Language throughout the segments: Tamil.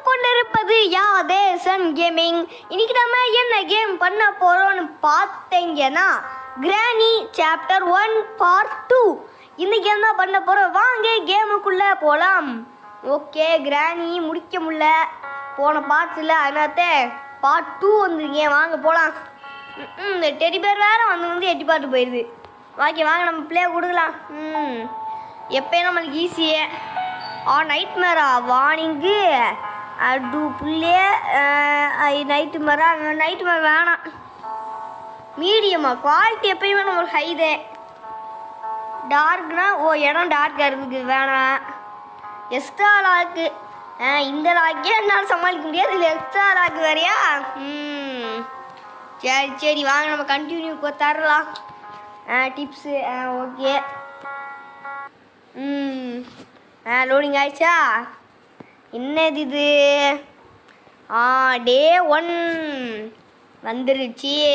கொண்டிருப்பது யா தேசன் கேமிங் இன்னைக்கு நம்ம என்ன கேம் பண்ண போறோம்னு பார்த்தீங்கன்னா granny chapter one part two இன்னைக்கு என்ன பண்ண போறோம் வாங்க கேமுக்குள்ள போலாம் ஓகே கிரானி முடிக்க முடியல போன பார்ட்ஸில் அதனால பார்ட் டூ வந்துருக்கீங்க வாங்க போலாம் ம், ம், இந்த டெடி பேர் வேற வந்து வந்து எட்டி பார்த்து போயிடுது வாங்க வாங்க நம்ம ப்ளே கொடுக்கலாம் ம் எப்பயும் நம்மளுக்கு ஈஸியே ஆ நைட் மேரா வார்னிங்கு அடு புள்ளே நைட்டு மேரா நைட்டு மேரா வேணாம் மீடியமா குவாலிட்டி எப்பயுமே நம்மளுக்கு ஹை தான் டார்க்னா ஓ இடம் டார்க்காக இருக்குது வேணாம் எக்ஸ்ட்ரா லாக்கு இந்த லாக்கே என்னால் சமாளிக்க முடியாது இல்லை எக்ஸ்ட்ரா லாக்கு வேறையா ம் சரி சரி வாங்க நம்ம கண்டினியூ தரலாம் டிப்ஸு ஓகே ம் ஆ லோடிங் ஆயிடுச்சா என்னது இது ஆ டே ஒன் வந்துருச்சு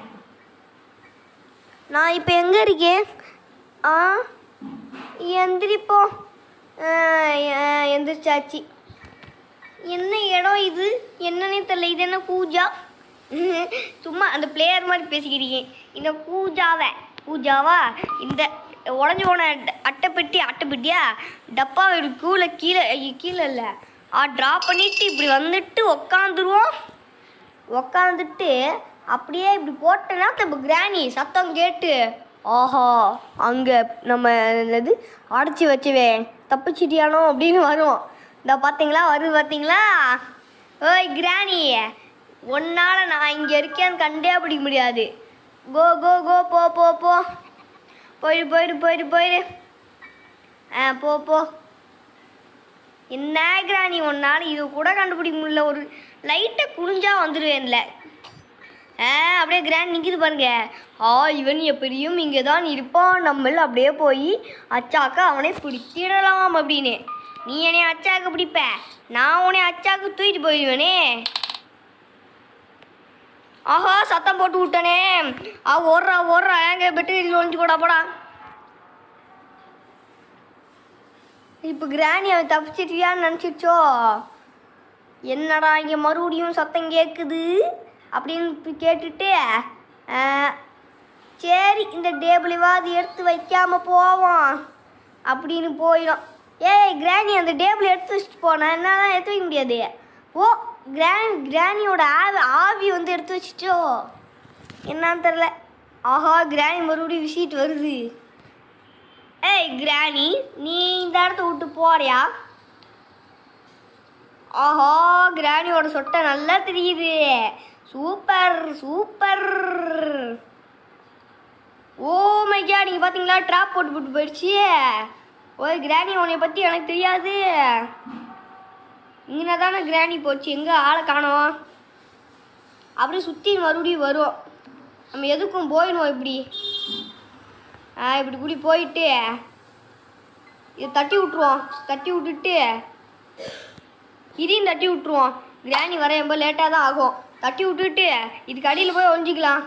நான் இப்போ எங்கே இருக்கேன் ஆ எந்திரிப்போம் ஆ, ஆ, எந்திரிச்சாச்சு என்ன இடம் இது என்னன்னே தெரியல இது என்ன பூஜா சும்மா அந்த பிளேயர் மாதிரி பேசிக்கிறீங்க இந்த பூஜாவை பூஜாவா இந்த உடஞ்சி போன ட- அட்டைப்பெட்டி அட்டைப்பெட்டியா டப்பாவை இப்படி கீழே கீழே ஐயோ, கீழே இல்லை ஆ ட்ராப் பண்ணிட்டு இப்படி வந்துட்டு உக்காந்துருவோம் உக்காந்துட்டு அப்படியே இப்படி போட்டேன்னா இப்போ கிராணி சத்தம் கேட்டு ஆஹா அங்கே நம்ம என்னது அடைச்சி வச்சுவே தப்பிச்சிட்டியானோ அப்படின்னு வரும் இந்த பார்த்தீங்களா வருது பார்த்தீங்களா ஓய் கிராணி உன்னால் நான் இங்கே இருக்கேன்னு கண்டே பிடிக்க முடியாது கோ கோ கோ போ போ போ போயிடு போயிடு போயிடு போயிடு ஆ போ போ என்ன கிராணி உன்னால் இது கூட கண்டுபிடிக்க முடியல ஒரு லைட்டை குனிஞ்சா வந்துடுவேன்ல ஆ அப்படியே கிராண்ட் நிற்கிது பாருங்க ஆ இவன் எப்படியும் இங்கே தான் இருப்பான் நம்மள அப்படியே போய் அச்சாக்க அவனை பிடித்திடலாம் அப்படின்னு நீ என்னை அச்சாக்கு பிடிப்ப நான் உன்னை அச்சாக்கு தூக்கிட்டு போயிடுவேனே ஆஹா சத்தம் போட்டு விட்டனே ஆ ஓடுறா ஓடுறா எங்க பெட்ரீல ஒழிஞ்சு கூட போடா இப்போ கிராணி அவன் தப்பிச்சிட்டியான்னு நினச்சிச்சோ என்னடா இங்கே மறுபடியும் சத்தம் கேட்குது அப்படின்னு போய் கேட்டுட்டு ஆ, சரி இந்த டேபிளைவாது எடுத்து வைக்காம போவோம் அப்படின்னு போயிடும் ஏய் கிராணி அந்த டேபிள் எடுத்து வச்சுட்டு போனேன் என்னால் எடுத்து வைக்க முடியாது ஓ கிராணி கிராணியோட ஆவி ஆவி வந்து எடுத்து வச்சுட்டோ என்னன்னு தெரில ஆஹா கிராணி மறுபடியும் விசிட்டு வருது ஏய் கிராணி நீ இந்த இடத்த விட்டு போறியா ஆஹா கிராணியோட சொட்டை நல்லா தெரியுது super super oh my god நீங்க பாத்தீங்களா ட்ராப் போட்டு போட்டு போயிடுச்சு ஓய் கிராணி உன்னை பத்தி எனக்கு தெரியாது இங்கே தானே கிராணி போச்சு எங்க ஆளை காணோம் அப்படியே சுற்றி மறுபடியும் வரும் நம்ம எதுக்கும் போயிடுவோம் இப்படி ஆ இப்படி கூடி போயிட்டு இதை தட்டி விட்ருவோம் தட்டி விட்டுட்டு இதையும் தட்டி விட்ருவோம் கிராணி வர ரொம்ப லேட்டாக தான் ஆகும் தட்டி விட்டுட்டு இதுக்கு அடியில் போய் ஒழிஞ்சிக்கலாம்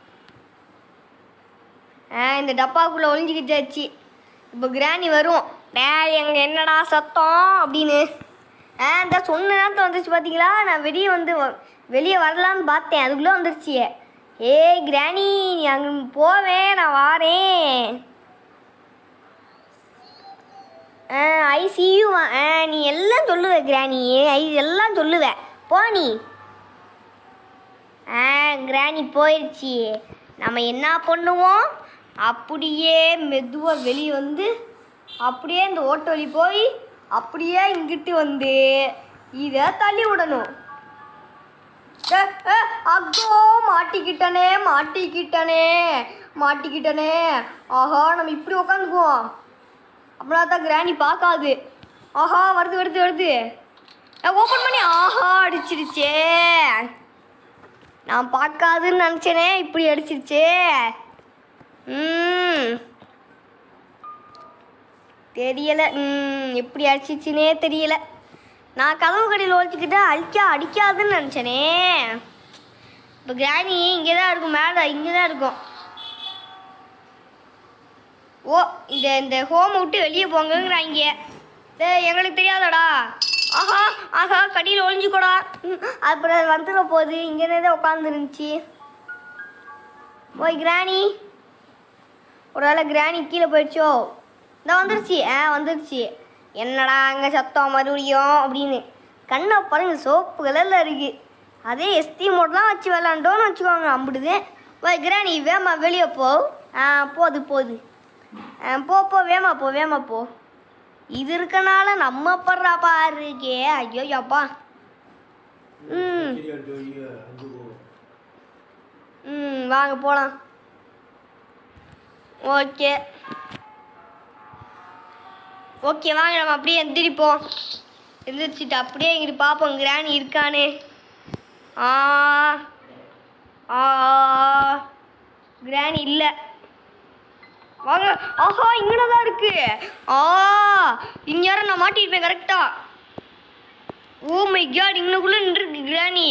ஆ இந்த டப்பாக்குள்ளே ஒளிஞ்சிக்கிட்டாச்சு இப்போ கிராணி வரும் டே எங்க என்னடா சத்தம் அப்படின்னு ஆ இந்த சொன்ன நேரத்தில் வந்துச்சு பார்த்தீங்களா நான் வெளியே வந்து வ- வெளியே வரலான்னு பார்த்தேன் அதுக்குள்ளே வந்துருச்சு ஏய் கிராணி நீ அங்கே போவேன் நான் வாரேன் ஐ யூ நீ எல்லாம் சொல்லுவ கிராணி ஐ எல்லாம் சொல்லுவ போ நீ ஆ கிராணி போயிடுச்சு நம்ம என்ன பண்ணுவோம் அப்படியே மெதுவாக வெளியே வந்து அப்படியே இந்த ஓட்டு வழி போய் அப்படியே இங்கிட்டு வந்து இதை தள்ளி விடணும் ஏ, ஏ, அக்கோ மாட்டிக்கிட்டனே மாட்டிக்கிட்டனே மாட்டிக்கிட்டனே ஆஹா நம்ம இப்படி உக்காந்துக்குவோம் அப்படின்னா தான் கிராணி பார்க்காது ஆஹா வருது வருது வருது ஓப்பன் பண்ணி ஆஹா அடிச்சிருச்சே நான் பார்க்காதுன்னு நினச்சேனே இப்படி அடிச்சிருச்சே ம் தெரியல ம் எப்படி அடிச்சிச்சுனே தெரியல நான் கதவு கடையில் ஒழிச்சிக்கிட்டு அடிக்கா அடிக்காதுன்னு நினச்சேனே இப்போ கிராணி இங்கே தான் இருக்கும் மேலே இங்கே தான் இருக்கும் ஓ இந்த இந்த ஹோம் விட்டு வெளியே போங்கங்கிறாங்க டேய் எங்களுக்கு தெரியாதடா ஆஹா ஆஹா கடியில் ஒளிஞ்சுக்கூடா ம், அப்புறம் அது வந்துட போகுது இங்கே தான் உட்காந்துருந்துச்சு ஓய் கிராணி ஒரு வேளை கிராணி கீழே போயிடுச்சோ இந்த வந்துருச்சு ஆ வந்துருச்சு என்னடா அங்கே சத்தம் மறுபடியும் அப்படின்னு கண்ணை பாருங்க சோப்பு கலரில் இருக்கு அதே எஸ்டி மோட்லாம் வச்சு விளாண்டோன்னு வச்சுக்கோங்க அம்பிடுது ஓய் கிராணி வேமா வெளியே போ ஆ போது போது ஆ, போ போ வேமா போ வேமா போ இது இருக்கனால நம்ம படுறா பாருக்கே ஐயோ அப்பா ம் ம் வாங்க போகலாம் ஓகே ஓகே வாங்க நம்ம அப்படியே எந்திரிப்போம் எந்திரிச்சிட்டு அப்படியே இங்கிட்டு பார்ப்போம் கிராணி இருக்கானே ஆ ஆ கிராணி இல்லை வாங்க ஆஹா இங்கே தான் இருக்கு ஆ இங்க யாரும் நான் மாட்டிருப்பேன் கரெக்டா ஓ மை காட் இங்கனக்குள்ள நின்றுருக்கு கிராணி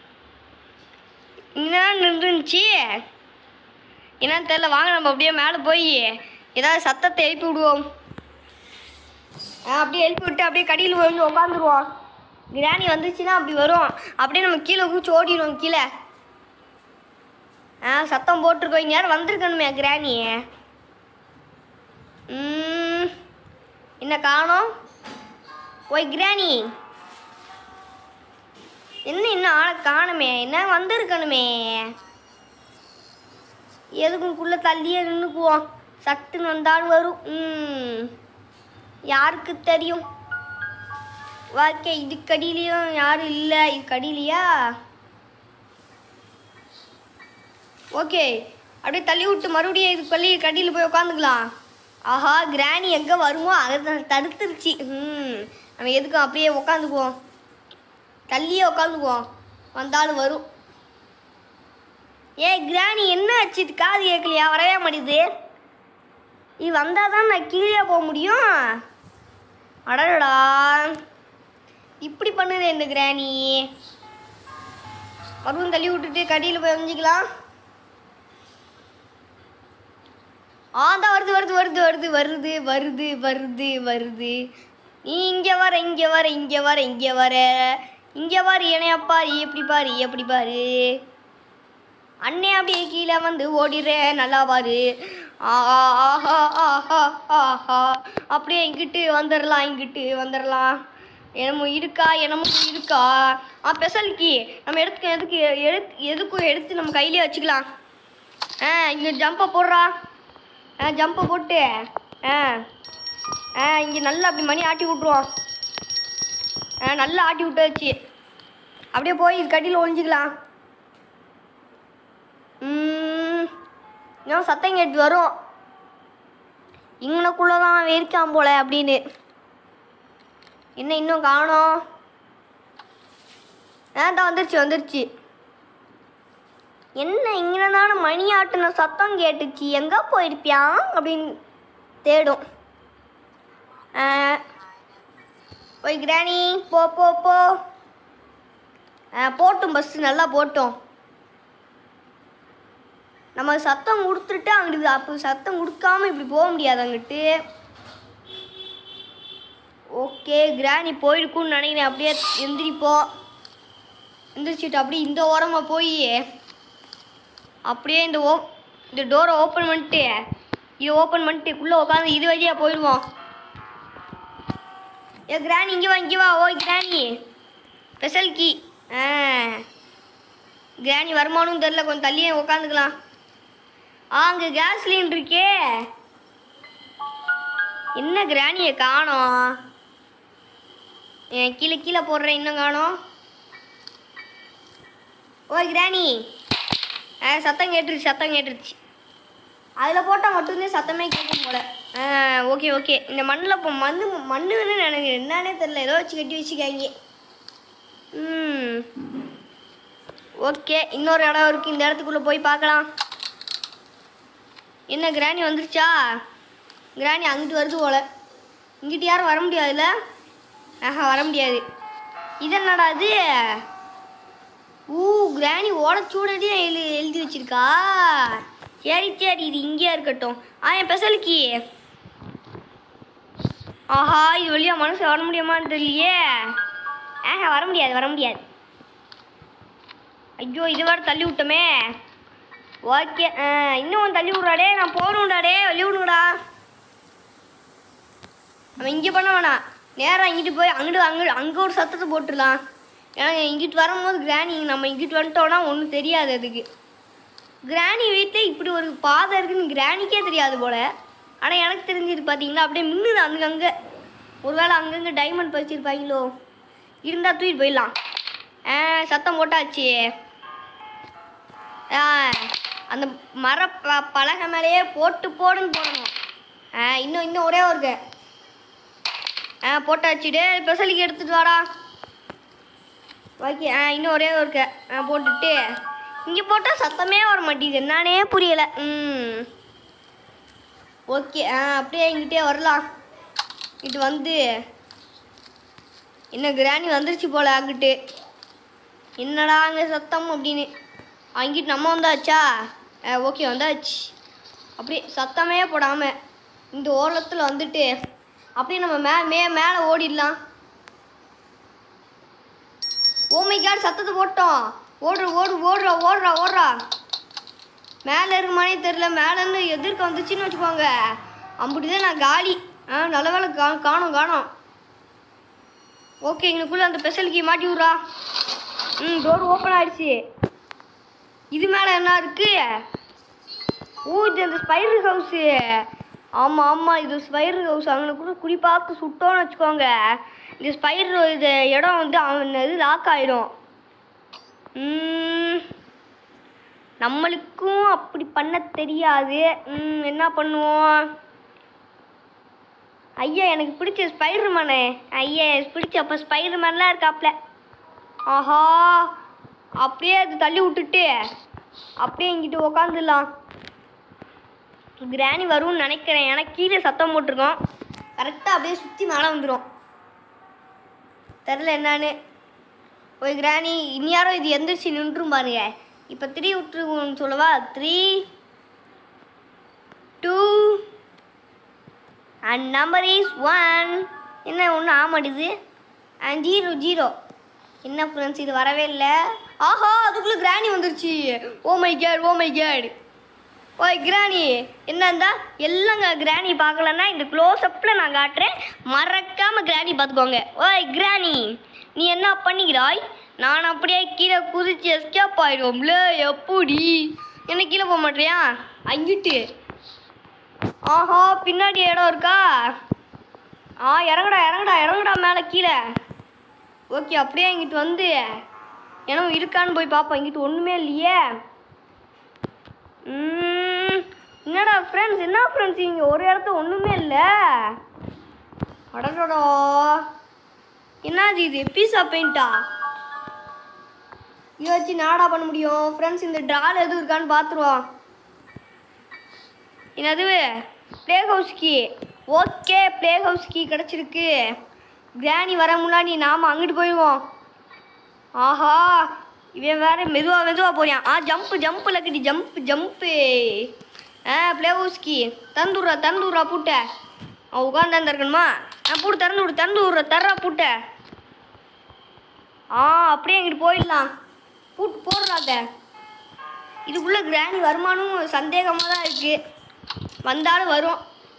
இங்கதான் நின்றுச்சு என்னன்னு தெரியல வாங்க நம்ம அப்படியே மேலே போய் ஏதாவது சத்தத்தை எழுப்பி விடுவோம் ஆ, அப்படியே எழுப்பி விட்டு அப்படியே கடியில் விழுந்து உட்காந்துருவோம் கிராணி வந்துச்சுன்னா அப்படி வரும் அப்படியே நம்ம கீழே குச்சி ஓடிடுவோம் கீழே ஆ சத்தம் போட்டிருக்கோம் இங்க யாரும் வந்திருக்கணுமே கிராணி ம், என்ன காணோம் ஓய் கிராணி என்ன இன்னும் ஆளை காணுமே என்ன வந்திருக்கணுமே எதுக்குள்ள தள்ளியே நின்றுக்குவோம் சட்டுன்னு வந்தாலும் வரும் ம் யாருக்கு தெரியும் வாழ்க்கை இதுக்கடியிலையும் யாரும் இல்லை இதுக்கடியிலையா ஓகே அப்படியே தள்ளி விட்டு மறுபடியும் இது பள்ளி கடியில் போய் உட்காந்துக்கலாம் ஆஹா கிராணி எங்கே வருமோ அதை த- தடுத்துருச்சு ம் நம்ம எதுக்கும் அப்படியே உட்காந்துக்குவோம் தள்ளியே உட்காந்துக்குவோம் வந்தாலும் வரும் ஏய் கிராணி என்ன ஆச்சு இது காது கேட்கலையா வரவே மாட்டேது இது வந்தால் தான் நான் கீழே போக முடியும் அடடா இப்படி பண்ணுது இந்த கிராணி மறுபடியும் தள்ளி விட்டுட்டு கடியில் போய் வஞ்சிக்கலாம் ஆ தான் வருது வருது வருது வருது வருது வருது வருது வருது நீ இங்கே வர இங்கே வர இங்கே வர இங்கே வர இங்கே பாரு என்னைய பாரு எப்படி பாரு எப்படி பாரு அண்ணே அப்படியே கீழே வந்து ஓடிடுற நல்லா பாரு ஆஹா ஆஹா ஆஹா ஆஹா அப்படியே இங்கிட்டு வந்துடலாம் இங்கிட்டு வந்துடலாம் என்னமோ இருக்கா என்னமோ இருக்கா ஆ ஸ்பெஷலுக்கு நம்ம எடுத்து எதுக்கு எடுத்து எதுக்கும் எடுத்து நம்ம கையிலே வச்சுக்கலாம் ஆ இங்கே ஜம்பை போடுறா ஆ ஜம்பை போட்டு ஆ ஆ இங்கே நல்லா அப்படி மணி ஆட்டி விட்ருவோம் ஆ நல்லா ஆட்டி விட்டாச்சு அப்படியே போய் இது கட்டியில் ஒழிஞ்சிக்கலாம் ம், இன்னும் சத்தம் கேட்டு வரும் இங்கனக்குள்ளே தான் அவன் இருக்கான் போல அப்படின்னு என்ன இன்னும் காணோம் ஆ தான் வந்துருச்சு வந்துருச்சு என்ன இங்கே தானே மணி ஆட்டுன சத்தம் கேட்டுச்சு எங்கே போயிருப்பியான் அப்படின்னு தேடும் ஆ, போய் கிராணி போ போ போ ஆ, போட்டும் பஸ்ஸு நல்லா போட்டோம் நம்ம சத்தம் கொடுத்துட்டு அங்கிட்டு அப்போ சத்தம் கொடுக்காம இப்படி போக முடியாது அங்கிட்டு ஓகே கிராணி போயிருக்குன்னு நினைக்கிறேன் அப்படியே எந்திரிப்போம் எந்திரிச்சிட்டு அப்படியே இந்த ஓரமாக போய் அப்படியே இந்த ஓ இந்த டோரை ஓப்பன் பண்ணிட்டு இதை ஓப்பன் பண்ணிட்டு உள்ளே உட்காந்து இது வழியாக போயிடுவோம் ஏ கிராணி இங்கே வா இங்கே வா ஓய் கிராணி ஸ்பெஷல் கீ ஆ கிராணி வருமானம் தெரில கொஞ்சம் தள்ளியே உட்காந்துக்கலாம் ஆ அங்கே கேஸ் சிலிண்டர் இருக்கே என்ன கிராணியை காணோம் ஏன் கீழே கீழே போடுறேன் இன்னும் காணோம் ஓய் கிராணி ஆ சத்தம் கேட்டுருச்சு சத்தம் கேட்டுருச்சு அதில் போட்டால் மட்டும்தான் சத்தமே கேட்கும் போல ஆ ஓகே ஓகே இந்த மண்ணில் இப்போ மண் மண்ணுன்னு எனக்கு என்னன்னே தெரில ஏதோ வச்சு கட்டி வச்சுக்காங்க ம் ஓகே இன்னொரு இடம் இருக்குது இந்த இடத்துக்குள்ளே போய் பார்க்கலாம் என்ன கிராணி வந்துருச்சா கிராணி அங்கிட்டு வருது போல இங்கிட்டு யாரும் வர முடியாதுல்ல ஆஹா வர முடியாது இது என்னடா இது ஊ கிராணி ஓடச்சூடடி எழுதி எழுதி வச்சிருக்கா சரி சரி இது இங்கேயே இருக்கட்டும் ஆ என் பெசலுக்கு ஆஹா இது வழியா மனசு வர முடியுமான்னு தெரியலையே ஆஹா வர முடியாது வர முடியாது ஐயோ இது வேறு தள்ளி விட்டோமே ஓகே இன்னும் தள்ளி விட்றாடே நான் போகணும்டாடே வழி விடுங்கடா நம்ம இங்கே பண்ண வேணாம் நேராக இங்கிட்டு போய் அங்கிட்டு அங்கிட்டு அங்கே ஒரு சத்தத்தை போட்டுடலாம் ஏன்னா இங்கிட்டு வரும்போது கிராணி நம்ம இங்கிட்டு வந்துட்டோம்னா ஒன்றும் தெரியாது அதுக்கு கிராணி வீட்டில் இப்படி ஒரு பாதை இருக்குன்னு கிராணிக்கே தெரியாது போல ஆனால் எனக்கு தெரிஞ்சது பார்த்தீங்கன்னா அப்படியே மின்னுது அங்கங்கே ஒருவேளை அங்கங்கே டைமண்ட் பறிச்சிருப்பாங்களோ இருந்தால் தூக்கிட்டு போயிடலாம் ஆ சத்தம் போட்டாச்சு ஆ அந்த மர ப- பலகை மேலேயே போட்டு போடுன்னு போடணும் ஆ இன்னும் இன்னும் ஒரே ஒரு ஆ போட்டாச்சு டே ஸ்பெஷலுக்கு எடுத்துட்டு வாடா ஓகே ஆ இன்னும் ஒரே ஒரு ஆ போட்டுட்டு இங்கே போட்டால் சத்தமே வர மாட்டேங்குது என்னன்னே புரியலை ம் ஓகே ஆ அப்படியே இங்கிட்டே வரலாம் இது வந்து என்ன கிராணி வந்துருச்சு போல அங்கிட்டு என்னடா அங்கே சத்தம் அப்படின்னு அங்கிட்டு நம்ம வந்தாச்சா ஓகே வந்தாச்சு அப்படியே சத்தமே போடாமல் இந்த ஓரத்தில் வந்துட்டு அப்படியே நம்ம மே மே மேலே ஓடிடலாம் ஓமை காட் சத்தத்தை போட்டோம் ஓடுற ஓடு ஓடுறா ஓடுறா ஓடுறா மேலே இருக்குமானே தெரில மேலேருந்து எதிர்க்க வந்துச்சுன்னு வச்சுக்கோங்க அப்படிதான் நான் காலி ஆ நல்ல வேலை கா காணோம் காணோம் ஓகே எங்களுக்குள்ள அந்த ஸ்பெஷலுக்கு மாட்டி விட்றா ம் டோர் ஓப்பன் ஆயிடுச்சு இது மேலே என்ன இருக்கு ஓ இது அந்த ஸ்பைடர் ஹவுஸு ஆமாம் ஆமாம் இது ஸ்பைடர் ஹவுஸ் அங்கே கூட குடி பார்த்து சுட்டோன்னு வச்சுக்கோங்க இந்த ஸ்பைடர் இது இடம் வந்து அவன் இது லாக் ஆயிடும் ம், நம்மளுக்கும் அப்படி பண்ண தெரியாது ம், என்ன பண்ணுவோம் ஐயா எனக்கு பிடிச்ச ஸ்பைடர் மேனே ஐயா எனக்கு பிடிச்ச அப்போ ஸ்பைடர் மேன்லாம் இருக்காப்ல ஆஹா அப்படியே அது தள்ளி விட்டுட்டு அப்படியே இங்கிட்டு உக்காந்துடலாம் கிராணி வரும்னு நினைக்கிறேன் ஏன்னா கீழே சத்தம் போட்டிருக்கோம் கரெக்டாக அப்படியே சுற்றி மேலே வந்துடும் தெரில என்னன்னு ஓய் கிராணி இனி யாரோ இது எந்திரிச்சு நின்றும் பாருங்க இப்போ த்ரீ விட்டுருவோம்னு சொல்லவா three two and number is one என்ன ஒன்றும் ஆக மாட்டேது அண்ட் ஜீரோ ஜீரோ என்ன ஃப்ரெண்ட்ஸ் இது வரவே இல்லை ஆஹா அதுக்குள்ளே கிராணி வந்துருச்சு oh my god oh my god ஓய் கிராணி என்னந்தா எல்லாங்க கிராணி பார்க்கலன்னா இந்த க்ளோஸ்அப்பில் நான் காட்டுறேன் மறக்காம கிராணி பார்த்துக்கோங்க ஓய் கிராணி நீ என்ன பண்ணிக்கிறாய் நான் அப்படியே கீழே குதிச்சு எஸ்கேப் ஆயிடுவோம்ல எப்படி என்ன கீழே போக மாட்டியா அங்கிட்டு ஆஹா பின்னாடி இடம் இருக்கா ஆ இறங்குடா இறங்குடா இறங்குடா மேலே கீழே ஓகே அப்படியே இங்கிட்டு வந்து ஏன்னா இருக்கான்னு போய் பார்ப்போம் இங்கிட்டு ஒன்றுமே இல்லையே ம், என்னடா ஃப்ரெண்ட்ஸ் என்ன ஃப்ரெண்ட்ஸ் இங்கே ஒரு இடத்துல ஒன்றுமே இல்லை அடடடா என்னது இது பீஸா பெயிண்டா இதை வச்சு நாடா பண்ண முடியும் ஃப்ரெண்ட்ஸ் இந்த ட்ரால் எதுவும் இருக்கான்னு பார்த்துருவோம் என்னது play house key okay play house key கிடச்சிருக்கு கிராணி வர முன்னாடி நாம் அங்கிட்டு போயிடுவோம் ஆஹா இவன் வேற மெதுவா மெதுவா போறியான் ஆ ஜம்ப் ஜம்ப் லக்கடி ஜம்ப் ஜம்ப்பு ஆ ப்ளே ஹவுஸ்கி தந்துடுறா தந்துடுறா பூட்ட அவன் உட்காந்து அந்த இருக்கணுமா ஆ பூட்டு திறந்து விடு திறந்து விட்ற தர்றா பூட்ட ஆ அப்படியே இங்கிட்டு போயிடலாம் பூட்டு போடுறாத இதுக்குள்ள கிராணி வருமானம் சந்தேகமாக தான் இருக்கு வந்தாலும் வரும்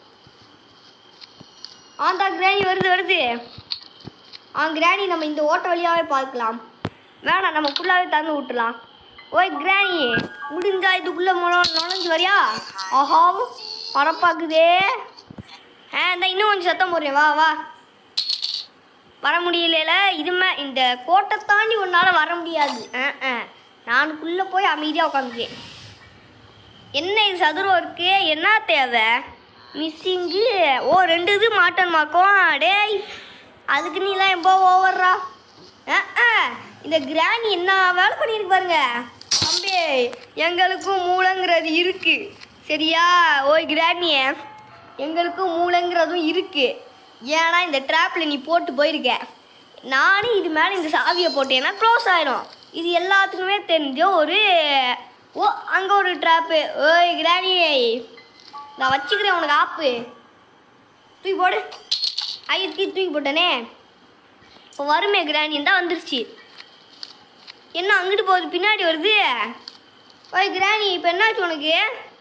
ஆந்தா கிராணி வருது வருது ஆ கிராணி நம்ம இந்த ஓட்ட வழியாவே பார்க்கலாம் வேணாம் நம்ம ஃபுல்லாகவே திறந்து விட்டுலாம் ஓய் கிராணி முடிஞ்சா இதுக்குள்ளே முழ நுழைஞ்சு வரியா ஆஹா பரப்பாக்குதே ஆ இந்த இன்னும் கொஞ்சம் சத்தம் போடுறேன் வா வா வர முடியல இதுமே இந்த கோட்டை தாண்டி உன்னால் வர முடியாது ஆ ஆ நானுக்குள்ளே போய் அமைதியாக உட்காந்துக்கேன் என்ன இது சதுரம் இருக்கு என்ன தேவை மிஸ்ஸிங்கு ஓ ரெண்டு இது மாட்டன்மாக்கும் டேய் அதுக்கு நீலாம் எப்போ ஓவர்றா ஆ ஆ இந்த கிராணி என்ன வேலை பண்ணியிருக்கு பாருங்க தம்பி எங்களுக்கும் மூளைங்கிறது இருக்கு சரியா ஓய் கிராணிய எங்களுக்கும் மூளைங்கிறதும் இருக்கு ஏன்னா இந்த ட்ராப்பில் நீ போட்டு போயிருக்க நானும் இது மேலே இந்த சாவியை போட்டேன்னா க்ளோஸ் ஆயிடும் இது எல்லாத்துக்குமே தெரிஞ்ச ஒரு ஓ அங்கே ஒரு ட்ராப்பு ஓய் கிராணி நான் வச்சுக்கிறேன் உனக்கு ஆப்பு தூக்கி போடு ஐயத்துக்கு தூக்கி போட்டனே இப்போ வருமே கிராணி தான் வந்துருச்சு என்ன அங்கிட்டு போகுது பின்னாடி வருது ஓய் கிராணி இப்போ என்னாச்சு உனக்கு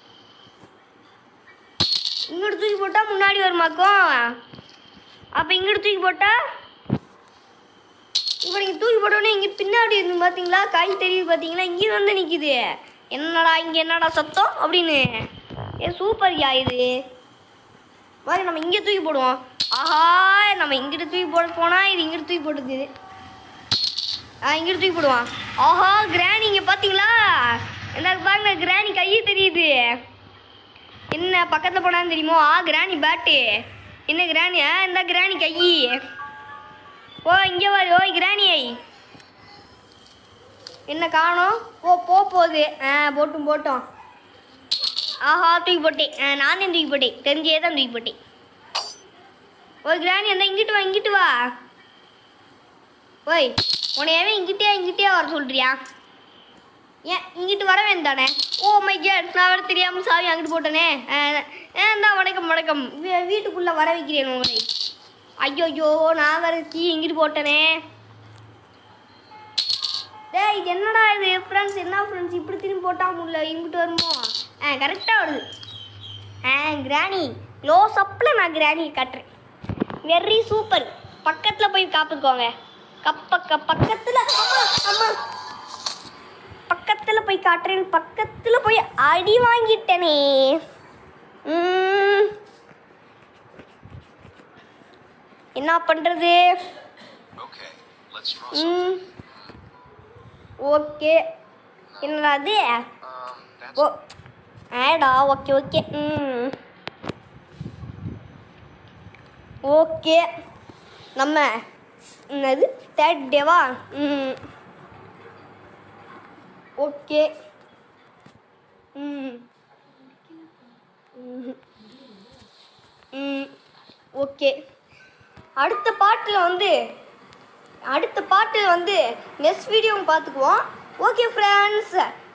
இங்கிட்டு தூக்கி போட்டா முன்னாடி வருமாக்கும் அப்போ இங்கிட்டு தூக்கி போட்டா இப்போ நீங்கள் தூக்கி போட்டோன்னே இங்கே பின்னாடி இருந்து பார்த்தீங்களா கை தெரியுது பார்த்தீங்களா இங்கேயும் வந்து நிற்கிது என்னடா இங்கே என்னடா சத்தம் அப்படின்னு ஏ சூப்பர்யா இது வாங்க நம்ம இங்கே தூக்கி போடுவோம் ஆஹா நம்ம இங்கிட்டு தூக்கி போட போனால் இது இங்கிட்டு தூக்கி போட்டுது ஆ இங்கிட்டு தூக்கி போடுவான் ஆஹா கிராணி இங்கே பார்த்தீங்களா என்ன பாருங்க கிராணி கையே தெரியுது என்ன பக்கத்தில் போனான்னு தெரியுமோ ஆ கிராணி பேட்டு என்ன கிராணி ஆ இந்த கிராணி கை ஓ இங்கே வரு ஓய் கிராணி என்ன காணோம் ஓ போ போகுது ஆ போட்டும் போட்டோம் ஆஹா தூக்கி போட்டேன் ஆ, நானே தூக்கி போட்டேன் தெரிஞ்சே தான் தூக்கி போட்டேன் ஓய் கிராணி அந்த இங்கிட்டு வா இங்கிட்டு வா ஓய் உனையவே இங்கிட்டே இங்கிட்டே வர சொல்றியா ஏன் இங்கிட்டு வர வேண்டானே ஓ மை கேட் நான் வேறு தெரியாமல் சாவி அங்கிட்டு போட்டேனே ஏன் தான் வணக்கம் வணக்கம் வீ- வீட்டுக்குள்ளே வர வைக்கிறேன் உங்களை ஐயோ நான் வேறு கீ இங்கிட்டு போட்டேனே டேய் இது என்னடா இது ஃப்ரெண்ட்ஸ் என்ன ஃப்ரெண்ட்ஸ் இப்படி திரும்பி போட்டா முடியல இங்கிட்டு வருமோ ஆ கரெக்டாக வருது ஆ கிராணி க்ளோஸ் அப்பில் நான் கிராணி காட்டுறேன் வெரி சூப்பர் பக்கத்தில் போய் காத்துக்கோங்க கப்பக்க பக்கத்தில் அம்மா பக்கத்தில் போய் காட்டுறேன் பக்கத்தில் போய் அடி வாங்கிட்டேனே ம். என்ன பண்ணுறது Okay, let's draw some. ம் ஓகே என்னடா அது Um, that's ஓ ஆடா ஓகே ஓகே ம் ஓகே நம்ம என்னது தேர்ட் டேவா ம் ஓகே ம் ம். ம் ஓகே அடுத்த பாட்டில் வந்து அடுத்த பாட்டில் வந்து நெக்ஸ்ட் வீடியோ பார்த்துக்குவோம் ஓகே ஃப்ரெண்ட்ஸ்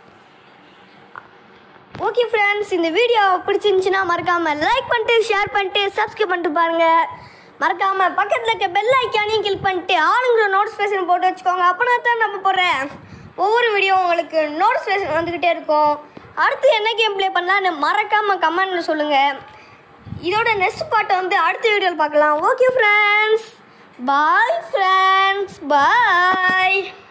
ஓகே ஃப்ரெண்ட்ஸ் இந்த வீடியோ பிடிச்சிருந்துச்சுன்னா மறக்காமல் லைக் பண்ணிட்டு ஷேர் பண்ணிட்டு சப்ஸ்கிரைப் பண்ணிட்டு பாருங்கள் மறக்காமல் பக்கத்தில் இருக்க பெல் ஐக்கானையும் கிளிக் பண்ணிட்டு ஆளுங்கிற நோட்டிஃபிகேஷன் போட்டு வச்சுக்கோங்க அப்போனா தான் நம்ம போடுறேன் ஒவ்வொரு வீடியோ உங்களுக்கு நோட்டிஃபிகேஷன் வந்துக்கிட்டே இருக்கும் அடுத்து என்ன கேம் ப்ளே பண்ணலான்னு மறக்காமல் கமெண்ட்டில் சொல்லுங்கள் இதோட நெக்ஸ்ட் பாட்டை வந்து அடுத்த வீடியோவில் பார்க்கலாம் ஓகே ஃப்ரெண்ட்ஸ் பாய் ஃப்ரெண்ட்ஸ் பாய்